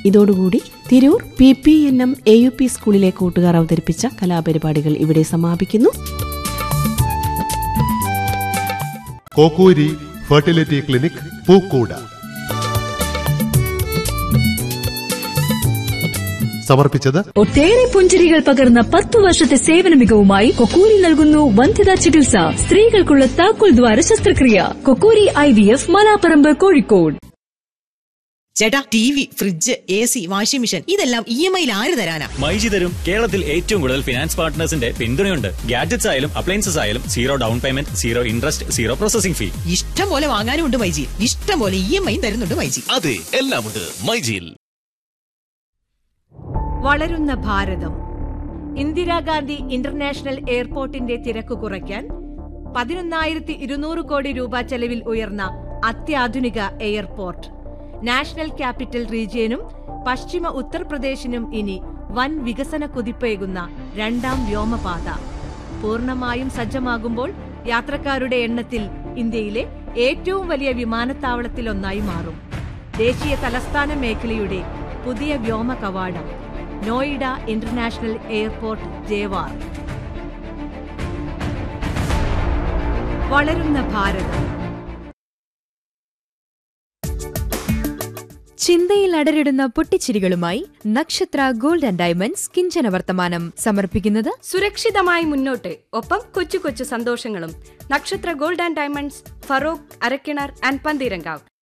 ഇതോടുകൂടി Tirur P P N M A U P സ്കൂളിലെ കൂട്ടുകാർ അവതരിപ്പിച്ച കലാപരിപാടികൾ ഇവിടെ സമാപിക്കുന്നു കോക്കൂരി ഫെർട്ടിലിറ്റി ക്ലിനിക് പൂക്കൂട സമർപ്പിച്ചത് ഒട്ടേറെ പുഞ്ചിരികൾ പകർന്ന പത്തു വർഷത്തെ സേവന മികവുമായി കൊക്കൂരി നൽകുന്നു വന്ധ്യതാ ചികിത്സ സ്ത്രീകൾക്കുള്ള താക്കോൽ ദ്വാര ശസ്ത്രക്രിയ Kokkuri I V F Malaparamba Kozhikode ചേട്ടാ T V fridge A C washing machine ഇതെല്ലാം ഇ എം ഐയിൽ ആര് തരാനാ മൈജി തരും കേരളത്തിൽ ഏറ്റവും കൂടുതൽ ഫിനാൻസ് പാർട്ട്നേഴ്സിന്റെ പിന്തുണയുണ്ട് ഗാഡ്ജറ്റ്സ് ആയാലും അപ്ലയൻസസ് ആയാലും zero down payment zero interest zero processing fee ഇഷ്ടം പോലെ വാങ്ങാനും ഉണ്ട് മൈജി ഇഷ്ടം പോലെ ഇ എം ഐ തരുന്നുണ്ട് മൈജി അതെ എല്ലാമുണ്ട് മൈജിയിൽ വളരുന്ന ഭാരതം ഇന്ദിരാഗാന്ധി ഇന്റർനാഷണൽ എയർപോർട്ടിന്റെ തിരക്ക് കുറയ്ക്കാൻ പതിനൊന്നായിരത്തി ഇരുന്നൂറ് കോടി രൂപ ചെലവിൽ ഉയർന്ന അത്യാധുനിക എയർപോർട്ട് നാഷണൽ ക്യാപിറ്റൽ റീജിയനും പശ്ചിമ ഉത്തർപ്രദേശിനും ഇനി വൻ വികസന കുതിപ്പേകുന്ന രണ്ടാം വ്യോമപാത പൂർണ്ണമായും സജ്ജമാകുമ്പോൾ യാത്രക്കാരുടെ എണ്ണത്തിൽ ഇന്ത്യയിലെ ഏറ്റവും വലിയ വിമാനത്താവളത്തിലൊന്നായി മാറും ദേശീയ തലസ്ഥാന മേഖലയുടെ പുതിയ വ്യോമ കവാടം നോയിഡ ഇന്റർനാഷണൽ എയർപോർട്ട് ജേവാർ വളരുന്ന ഭാരതം ചിന്തയിൽ അടരിടുന്ന പൊട്ടിച്ചിരികളുമായി നക്ഷത്ര ഗോൾഡ് ആൻഡ് ഡയമണ്ട്സ് കിഞ്ചന വർത്തമാനം സമർപ്പിക്കുന്നത് സുരക്ഷിതമായി മുന്നോട്ട് ഒപ്പം കൊച്ചു കൊച്ചു സന്തോഷങ്ങളും Nakshatra gold and diamonds Feroke Arakkinar and Pantheerankavu